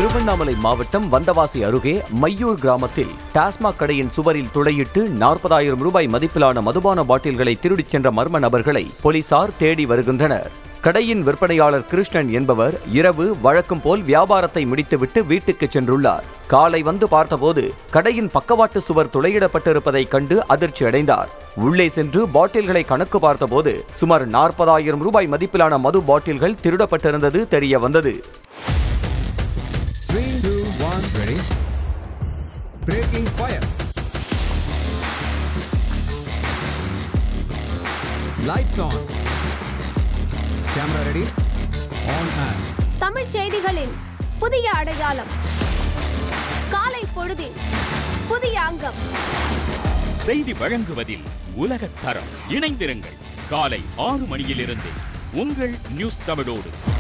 திருவண்ணாமலை மாவட்டம் வந்தவாசி அருகே மையூர் கிராமத்தில் டாஸ்மாக் கடையின் சுவரில் துளையிட்டு நாற்பதாயிரம் ரூபாய் மதிப்பிலான மதுபான பாட்டில்களை திருடிச் சென்ற மர்ம நபர்களை போலீசார் தேடி வருகின்றனர் கடையின் விற்பனையாளர் கிருஷ்ணன் என்பவர் இரவு வழக்கம் போல் வியாபாரத்தை முடித்துவிட்டு வீட்டுக்கு சென்றுள்ளார் காலை வந்து பார்த்தபோது கடையின் பக்கவாட்டு சுவர் துளையிடப்பட்டிருப்பதைக் கண்டு அதிர்ச்சி அடைந்தார் உள்ளே சென்று பாட்டில்களை கணக்கு பார்த்தபோது சுமார் நாற்பதாயிரம் ரூபாய் மதிப்பிலான மது பாட்டில்கள் திருடப்பட்டிருந்தது தெரிய வந்தது Three, two, one, ready. Breaking fire. Lights on. Camera ready. On and. தமிழ்ச் செய்திகளின் புதிய அடையாளம் காலை பொழுதில் புதிய அங்கம் செய்தி வழங்குவதில் உலகத் தரம் இணைந்திருங்கள் காலை ஆறு மணியிலிருந்து உங்கள் நியூஸ் தமிழோடு